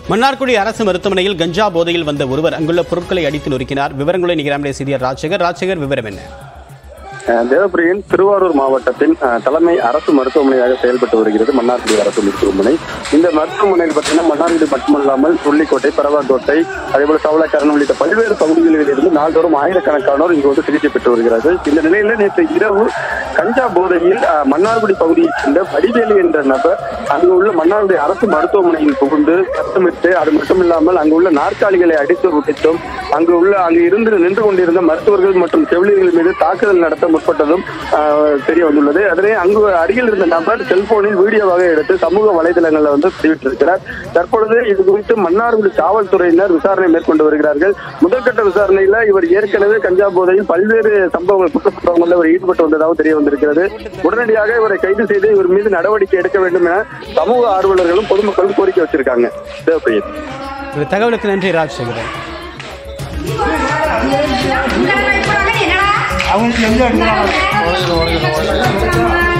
மன்னார்குடி அரசு மருத்துவமனையில் கஞ்சா போதையில் வந்த ஒருவர் அங்குள்ள பொருட்களை அடித்து நொறுக்கினார் விவரங்களை நிகராமலே செய்தியார் ராஜசேகர் ராஜசேகர் விவரம் என்ன அஹ் தேவப்பிரியன் திருவாரூர் மாவட்டத்தின் அஹ், தலைமை அரசு மருத்துவமனையாக செயல்பட்டு வருகிறது மன்னார்குடி அரசு மருத்துவமனை இந்த மருத்துவமனையில் பார்த்தீங்கன்னா மன்னார்குடி மட்டுமல்லாமல் சுள்ளிக்கோட்டை பரவாக்கோட்டை அதேபோல சவளக்கரணம் உள்ளிட்ட பல்வேறு பகுதிகளில் இருந்து நாள்தோறும் ஆயிரக்கணக்கானோர் இங்கு வந்து சிகிச்சை பெற்று வருகிறார்கள் இந்த நிலையில நேற்று இரவு கஞ்சா போதையில் அஹ், மன்னார்குடி பகுதியைச் சேர்ந்த வடிவேலு என்ற நபர் அங்கு உள்ள மன்னார்குடி அரசு மருத்துவமனையில் புகுந்து சத்தமிட்டு அது மட்டும் இல்லாமல் அங்கு உள்ள நாற்காலிகளை அடித்து விட்டிட்டும் அங்கு உள்ள அங்கு இருந்து நின்று கொண்டிருந்த மருத்துவர்கள் மற்றும் செவிலியர்கள் மீது தாக்குதல் நடத்த முற்பட்டதும் ஆஹ், தெரிய வந்துள்ளது அதனை அங்கு அருகில் இருந்த நபர் செல்போனில் வீடியோவாக எடுத்து சமூக வலைதளங்களில் வந்து பதிவிட்டிருக்கிறார் தற்பொழுது இது குறித்து மன்னார்குடி காவல்துறையினர் விசாரணை மேற்கொண்டு வருகிறார்கள் முதற்கட்ட விசாரணையில இவர் ஏற்கனவே கஞ்சா போதையில் பல்வேறு சம்பவங்கள் குற்ற சம்பவங்களில் இவர் ஈடுபட்டு வந்ததாக தெரிய வந்திருக்கிறது உடனடியாக இவரை கைது செய்து இவர் மீது நடவடிக்கை எடுக்க வேண்டும் என சமூக ஆர்வலர்களும் பொதுமக்களும் கோரிக்கை வச்சிருக்காங்க தேவப்பிரியன் இந்த தகவலுக்கு நன்றி ராஜசேகரன் அவங்களுக்கு எங்க எடுக்கிறாங்க